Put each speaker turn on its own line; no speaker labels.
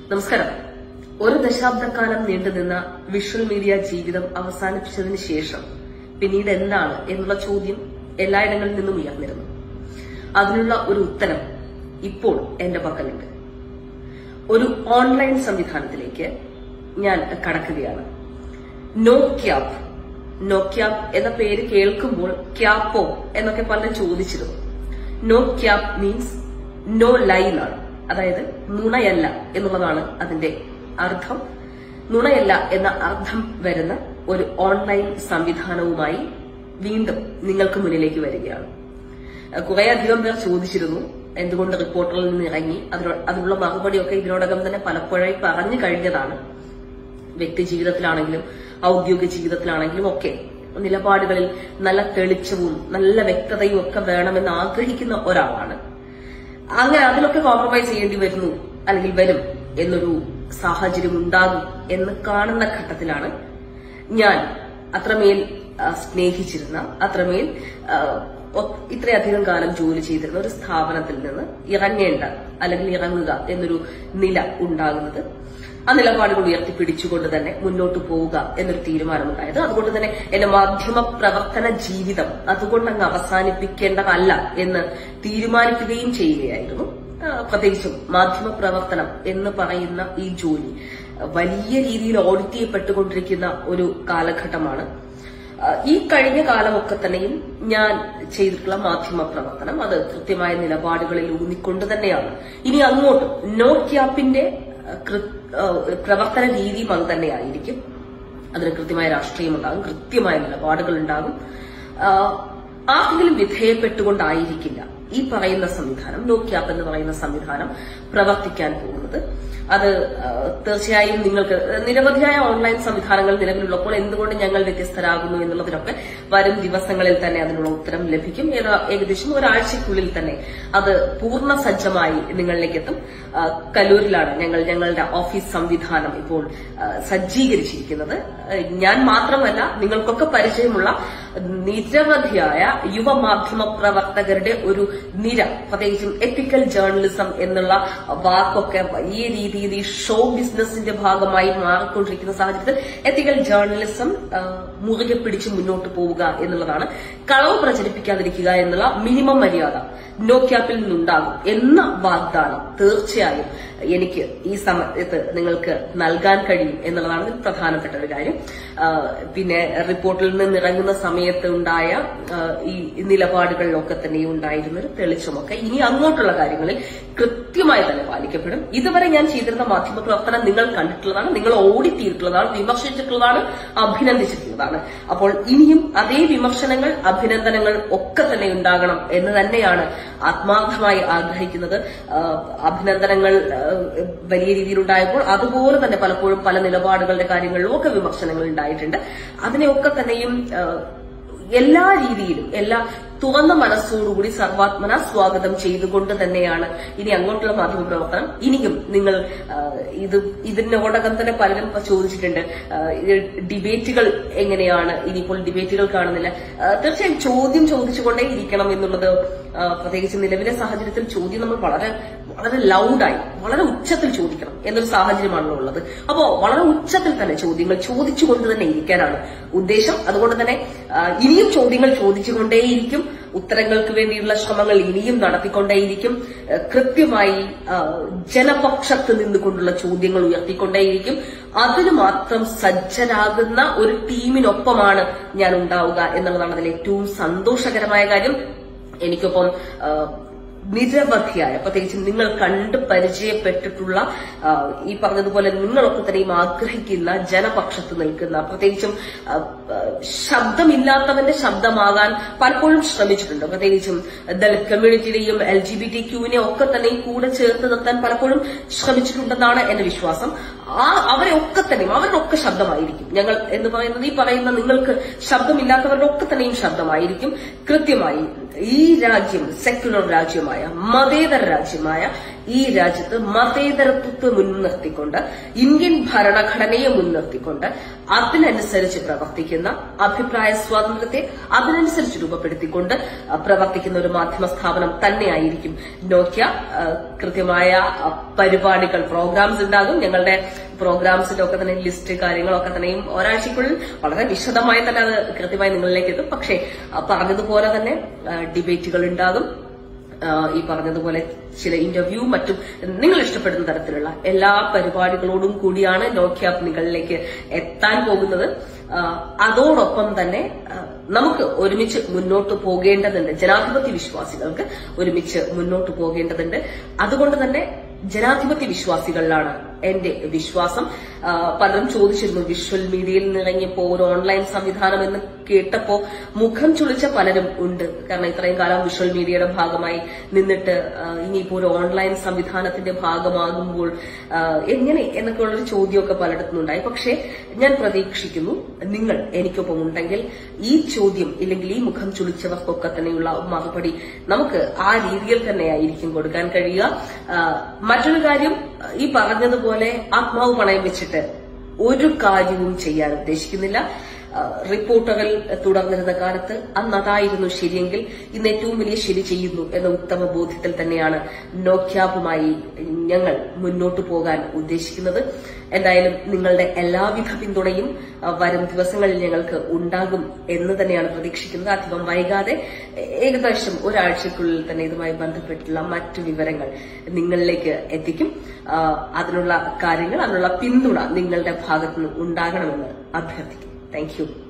നമസ്കാരം ഒരു ദശാബ്ദക്കാലം നീണ്ടുനിന്ന വിഷ്വൽ മീഡിയ ജീവിതം അവസാനിപ്പിച്ചതിന് ശേഷം പിന്നീട് എന്താണ് എന്നുള്ള ചോദ്യം എല്ലായിടങ്ങളിൽ നിന്നും ഉയർന്നിരുന്നു അതിനുള്ള ഒരു ഉത്തരം ഇപ്പോൾ എന്റെ പക്കലുണ്ട് ഒരു ഓൺലൈൻ സംവിധാനത്തിലേക്ക് ഞാൻ കടക്കുകയാണ് നോ ക്യാപ് നോ ക്യാപ് എന്ന പേര് കേൾക്കുമ്പോൾ ക്യാപ്പോ എന്നൊക്കെ പലരും ചോദിച്ചിരുന്നു no cap means no lie എന്നാണ് അതായത് നുണയല്ല എന്നുള്ളതാണ് അതിന്റെ അർത്ഥം നുണയല്ല എന്ന അർത്ഥം വരുന്ന ഒരു ഓൺലൈൻ സംവിധാനവുമായി വീണ്ടും നിങ്ങൾക്ക് മുന്നിലേക്ക് വരികയാണ് കുറെ അധികം പേർ ചോദിച്ചിരുന്നു എന്തുകൊണ്ട് റിപ്പോർട്ടറിൽ നിന്ന് ഇറങ്ങി അതിനോ- അതിനുള്ള മറുപടിയൊക്കെ ഇതിനോടകം തന്നെ പലപ്പോഴായി പറഞ്ഞു കഴിഞ്ഞതാണ് വ്യക്തി ജീവിതത്തിലാണെങ്കിലും ഔദ്യോഗിക ജീവിതത്തിലാണെങ്കിലും ഒക്കെ നിലപാടുകളിൽ നല്ല തെളിച്ചവും നല്ല വ്യക്തതയും ഒക്കെ വേണമെന്ന് ആഗ്രഹിക്കുന്ന ഒരാളാണ് അങ്ങനെ അതിലൊക്കെ കോംപ്രമൈസ് ചെയ്യേണ്ടി വരുന്നു അല്ലെങ്കിൽ വരും എന്നൊരു സാഹചര്യം ഉണ്ടാകും എന്ന് കാണുന്ന ഘട്ടത്തിലാണ് ഞാൻ അത്രമേൽ ആ, സ്നേഹിച്ചിരുന്ന അത്രമേൽ ആ, ഒ- ഇത്രയധികം കാലം ജോലി ചെയ്തിരുന്ന ഒരു സ്ഥാപനത്തിൽ നിന്ന് ഇറങ്ങേണ്ട അല്ലെങ്കിൽ ഇറങ്ങുക എന്നൊരു നില ഉണ്ടാകുന്നത് ആ നിലപാടുകൾ ഉയർത്തിപ്പിടിച്ചുകൊണ്ട് തന്നെ മുന്നോട്ട് പോവുക എന്നൊരു തീരുമാനമുണ്ടായത് അതുകൊണ്ട് തന്നെ എന്റെ മാധ്യമ പ്രവർത്തന ജീവിതം അതുകൊണ്ട് അങ്ങ് അവസാനിപ്പിക്കേണ്ടതല്ല എന്ന് തീരുമാനിക്കുകയും ചെയ്യുകയായിരുന്നു ആ, പ്രത്യേകിച്ചും മാധ്യമ പ്രവർത്തനം എന്ന് പറയുന്ന ഈ ജോലി വലിയ രീതിയിൽ ഓഡിറ്റ് ചെയ്യപ്പെട്ടുകൊണ്ടിരിക്കുന്ന ഒരു കാലഘട്ടമാണ് ആ, ഈ കഴിഞ്ഞ കാലമൊക്കെ തന്നെയും ഞാൻ ചെയ്തിട്ടുള്ള മാധ്യമ പ്രവർത്തനം അത് കൃത്യമായ നിലപാടുകളിൽ ഊന്നിക്കൊണ്ട് തന്നെയാണ് ഇനി അങ്ങോട്ട് നോ ക്യാപ്പിന്റെ ആ, കൃ- ആ, പ്രവർത്തന രീതിയും അത് തന്നെയായിരിക്കും അതിന് കൃത്യമായ രാഷ്ട്രീയമുണ്ടാകും കൃത്യമായ നിലപാടുകൾ ഉണ്ടാകും ആ, ആർക്കെങ്കിലും വിധേയപ്പെട്ടുകൊണ്ടായിരിക്കില്ല ഈ പറയുന്ന സംവിധാനം നോ ക്യാപ്പ് എന്ന് പറയുന്ന സംവിധാനം പ്രവർത്തിക്കാൻ പോകുന്നത് അത് ആ, തീർച്ചയായും നിങ്ങൾക്ക് നിരവധിയായ ഓൺലൈൻ സംവിധാനങ്ങൾ നിലവിലുള്ളപ്പോൾ എന്തുകൊണ്ട് ഞങ്ങൾ വ്യത്യസ്തരാകുന്നു എന്നുള്ളതിനൊക്കെ വരും ദിവസങ്ങളിൽ തന്നെ അതിനുള്ള ഉത്തരം ലഭിക്കും ഏതാ- ഏകദേശം ഒരാഴ്ചയ്ക്കുള്ളിൽ തന്നെ അത് പൂർണ്ണ സജ്ജമായി നിങ്ങളിലേക്ക് എത്തും ആ, കല്ലൂരിലാണ് ഞങ്ങൾ ഞങ്ങളുടെ ഓഫീസ് സംവിധാനം ഇപ്പോൾ ആ, സജ്ജീകരിച്ചിരിക്കുന്നത് ആ, ഞാൻ മാത്രമല്ല നിങ്ങൾക്കൊക്കെ പരിചയമുള്ള നിരവധിയായ യുവമാധ്യമ പ്രവർത്തകരുടെ ഒരു നിര പ്രത്യേകിച്ചും എത്തിക്കൽ ജേർണലിസം എന്നുള്ള വാക്കൊക്കെ വലിയ രീതിയിൽ ഈ ഷോ ബിസിനസിന്റെ ഭാഗമായി മാറിക്കൊണ്ടിരിക്കുന്ന സാഹചര്യത്തിൽ എത്തിക്കൽ ജേർണലിസം ആ, മുറുകെ പിടിച്ച് മുന്നോട്ട് പോവുക എന്നുള്ളതാണ് കളവ് പ്രചരിപ്പിക്കാതിരിക്കുക എന്നുള്ള മിനിമം മര്യാദ നോ ക്യാപ്പിൽ നിന്നുണ്ടാകും എന്ന വാഗ്ദാനം തീർച്ചയായും എനിക്ക് ഈ സമയത്ത് നിങ്ങൾക്ക് നൽകാൻ കഴിയും എന്നുള്ളതാണ് ഇതിൽ പ്രധാനപ്പെട്ട ഒരു കാര്യം ആ, പിന്നെ റിപ്പോർട്ടിൽ നിന്ന് ഇറങ്ങുന്ന സമയത്ത് ഉണ്ടായ ആ, ഈ നിലപാടുകളിലൊക്കെ തന്നെ ഉണ്ടായിരുന്ന ഒരു തെളിച്ചമൊക്കെ ഇനി അങ്ങോട്ടുള്ള കാര്യങ്ങളിൽ കൃത്യമായി തന്നെ പാലിക്കപ്പെടും ഇതുവരെ ഞാൻ ചെയ്തിരുന്ന മാധ്യമ പ്രവർത്തനം നിങ്ങൾ കണ്ടിട്ടുള്ളതാണ് നിങ്ങൾ ഓഡിറ്റ് ചെയ്തിട്ടുള്ളതാണ് വിമർശിച്ചിട്ടുള്ളതാണ് അഭിനന്ദിച്ചിട്ടുള്ളതാണ് അപ്പോൾ ഇനിയും അതേ വിമർശനങ്ങൾ അഭിനന്ദനങ്ങൾ ഒക്കെ തന്നെ ഉണ്ടാകണം എന്ന് തന്നെയാണ് ആത്മാർത്ഥമായി ആഗ്രഹിക്കുന്നത് ആ, അഭിനന്ദനങ്ങൾ ആ, വലിയ രീതിയിലുണ്ടായപ്പോൾ അതുപോലെ തന്നെ പലപ്പോഴും പല നിലപാടുകളുടെ കാര്യങ്ങളിലും ഒക്കെ വിമർശനങ്ങൾ ഉണ്ടായിട്ടുണ്ട് അതിനെയൊക്കെ തന്നെയും ആ, എല്ലാ രീതിയിലും എല്ലാ തുറന്ന മനസ്സോടുകൂടി സർവാത്മന സ്വാഗതം ചെയ്തുകൊണ്ട് തന്നെയാണ് ഇനി അങ്ങോട്ടുള്ള മാധ്യമ പ്രവർത്തനം ഇനിയും നിങ്ങൾ ആ, ഇത് ഇതിനോടകം തന്നെ പലരും ഇപ്പൊ ചോദിച്ചിട്ടുണ്ട് ആ, ഇത് ഡിബേറ്റുകൾ എങ്ങനെയാണ് ഇനിയിപ്പോൾ ഡിബേറ്റുകൾ കാണുന്നില്ല ആ, തീർച്ചയായും ചോദ്യം ചോദിച്ചുകൊണ്ടേ ഇരിക്കണം എന്നുള്ളത് ആ, പ്രത്യേകിച്ച് നിലവിലെ സാഹചര്യത്തിൽ ചോദ്യം നമ്മൾ വളരെ വളരെ ലൗഡായി വളരെ ഉച്ചത്തിൽ ചോദിക്കണം എന്നൊരു സാഹചര്യമാണല്ലോ ഉള്ളത് അപ്പോ വളരെ ഉച്ചത്തിൽ തന്നെ ചോദ്യങ്ങൾ ചോദിച്ചുകൊണ്ട് തന്നെ ഇരിക്കാനാണ് ഉദ്ദേശം അതുകൊണ്ട് തന്നെ ആ, ഇനിയും ചോദ്യങ്ങൾ ചോദിച്ചുകൊണ്ടേയിരിക്കും ഉത്തരങ്ങൾക്ക് വേണ്ടിയുള്ള ശ്രമങ്ങൾ ഇനിയും നടത്തിക്കൊണ്ടേയിരിക്കും ആ, കൃത്യമായി ആ, ജനപക്ഷത്ത് നിന്നുകൊണ്ടുള്ള ചോദ്യങ്ങൾ ഉയർത്തിക്കൊണ്ടേയിരിക്കും അതിന് മാത്രം സജ്ജരാകുന്ന ഒരു ടീമിനൊപ്പമാണ് ഞാൻ ഉണ്ടാവുക എന്നുള്ളതാണ് അതിൽ ഏറ്റവും സന്തോഷകരമായ കാര്യം എനിക്കൊപ്പം ആ, നിരവധിയായ പ്രത്യേകിച്ച് നിങ്ങൾ കണ്ട് പരിചയപ്പെട്ടിട്ടുള്ള ആ, ഈ പറഞ്ഞതുപോലെ നിങ്ങളൊക്കെ തന്നെയും ആഗ്രഹിക്കുന്ന ജനപക്ഷത്ത് നിൽക്കുന്ന പ്രത്യേകിച്ചും ആ, ആ, ശബ്ദമില്ലാത്തവന്റെ ശബ്ദമാകാൻ പലപ്പോഴും ശ്രമിച്ചിട്ടുണ്ട് പ്രത്യേകിച്ചും ദളിത് കമ്മ്യൂണിറ്റിയുടെയും എൽ ജി ബി ടി ക്യൂവിനെ ഒക്കെ തന്നെയും കൂടെ ചേർത്ത് നിർത്താൻ പലപ്പോഴും ശ്രമിച്ചിട്ടുണ്ടെന്നാണ് എന്റെ വിശ്വാസം ആ അവരെ ഒക്കെ തന്നെയും അവരുടെ ഒക്കെ ശബ്ദമായിരിക്കും ഞങ്ങൾ എന്ന് പറയുന്നത് ഈ പറയുന്ന നിങ്ങൾക്ക് ശബ്ദമില്ലാത്തവരുടെ ഒക്കെ തന്നെയും ശബ്ദമായിരിക്കും കൃത്യമായി ഈ രാജ്യം സെക്യുലർ രാജ്യമായ മതേതര രാജ്യമായ ഈ രാജ്യത്ത് മതേതരത്വത്തെ മുൻനിർത്തിക്കൊണ്ട് ഇന്ത്യൻ ഭരണഘടനയെ മുൻനിർത്തിക്കൊണ്ട് അതിനനുസരിച്ച് പ്രവർത്തിക്കുന്ന അഭിപ്രായ സ്വാതന്ത്ര്യത്തെ അതിനനുസരിച്ച് രൂപപ്പെടുത്തിക്കൊണ്ട് അഹ് പ്രവർത്തിക്കുന്ന ഒരു മാധ്യമ സ്ഥാപനം തന്നെയായിരിക്കും നോക്കിയ അഹ് കൃത്യമായ അഹ് പരിപാടികൾ പ്രോഗ്രാംസ് ഉണ്ടാകും ഞങ്ങളുടെ പ്രോഗ്രാംസിന്റെ ഒക്കെ തന്നെ ലിസ്റ്റ് കാര്യങ്ങളൊക്കെ തന്നെയും ഒരാഴ്ചക്കുള്ളിൽ വളരെ വിശദമായി തന്നെ അത് കൃത്യമായി നിങ്ങളിലേക്ക് എത്തും പക്ഷേ അഹ് പറഞ്ഞതുപോലെ തന്നെ ഡിബേറ്റുകൾ ഉണ്ടാകും ആഹ് ഈ പറഞ്ഞതുപോലെ ചില ഇന്റർവ്യൂ മറ്റും നിങ്ങൾ ഇഷ്ടപ്പെടുന്ന തരത്തിലുള്ള എല്ലാ പരിപാടികളോടും കൂടിയാണ് നോക്കിയാപ്പ് നിങ്ങളിലേക്ക് എത്താൻ പോകുന്നത് ആഹ് അതോടൊപ്പം തന്നെ ആഹ് നമുക്ക് ഒരുമിച്ച് മുന്നോട്ട് പോകേണ്ടതുണ്ട് ജനാധിപത്യ വിശ്വാസികൾക്ക് ഒരുമിച്ച് മുന്നോട്ട് പോകേണ്ടതുണ്ട് അതുകൊണ്ട് തന്നെ ജനാധിപത്യ വിശ്വാസികളിലാണ് എന്റെ വിശ്വാസം ആ, പലരും ചോദിച്ചിരുന്നു വിഷ്വൽ മീഡിയയിൽ നിറങ്ങിയപ്പോ ഒരു ഓൺലൈൻ സംവിധാനം എന്ന് കേട്ടപ്പോ മുഖം ചുളിച്ച പലരും ഉണ്ട് കാരണം ഇത്രയും കാലം വിഷ്വൽ മീഡിയയുടെ ഭാഗമായി നിന്നിട്ട് ആ, ഇനിയിപ്പോ ഒരു ഓൺലൈൻ സംവിധാനത്തിന്റെ ഭാഗമാകുമ്പോൾ ആ, എങ്ങനെ എന്നൊക്കെയുള്ളൊരു ചോദ്യമൊക്കെ പലയിടത്തുനിന്നുണ്ടായി പക്ഷേ ഞാൻ പ്രതീക്ഷിക്കുന്നു നിങ്ങൾ എനിക്കൊപ്പം ഉണ്ടെങ്കിൽ ഈ ചോദ്യം ഇല്ലെങ്കിൽ ഈ മുഖം ചുളിച്ചവർക്കൊക്കെ തന്നെയുള്ള മറുപടി നമുക്ക് ആ രീതിയിൽ തന്നെയായിരിക്കും കൊടുക്കാൻ കഴിയുക ആ, മറ്റൊരു കാര്യം ഈ പറഞ്ഞതുപോലെ ആത്മാവ് പണയം വെച്ചിട്ട് ഒരു കാര്യവും ചെയ്യാൻ ഉദ്ദേശിക്കുന്നില്ല ആ, റിപ്പോർട്ടുകൾ തുടർന്നിരുന്ന കാലത്ത് അന്ന് അതായിരുന്നു ശരിയെങ്കിൽ ഇന്ന് ഏറ്റവും വലിയ ശരി ചെയ്യുന്നു എന്ന ഉത്തമ ബോധ്യത്തിൽ തന്നെയാണ് നോക്യാബുമായി ഞങ്ങൾ മുന്നോട്ട് പോകാൻ ഉദ്ദേശിക്കുന്നത് എന്തായാലും നിങ്ങളുടെ എല്ലാവിധ പിന്തുണയും ആ, വരും ദിവസങ്ങളിൽ ഞങ്ങൾക്ക് ഉണ്ടാകും എന്ന് തന്നെയാണ് പ്രതീക്ഷിക്കുന്നത് അധികം വൈകാതെ ഏകദേശം ഒരാഴ്ചക്കുള്ളിൽ തന്നെ ഇതുമായി ബന്ധപ്പെട്ടുള്ള മറ്റു വിവരങ്ങൾ നിങ്ങളിലേക്ക് എത്തിക്കും ആ, അതിനുള്ള കാര്യങ്ങൾ അതിനുള്ള പിന്തുണ നിങ്ങളുടെ ഭാഗത്തുനിന്ന് ഉണ്ടാകണമെന്ന് അഭ്യർത്ഥിക്കും താങ്ക് യു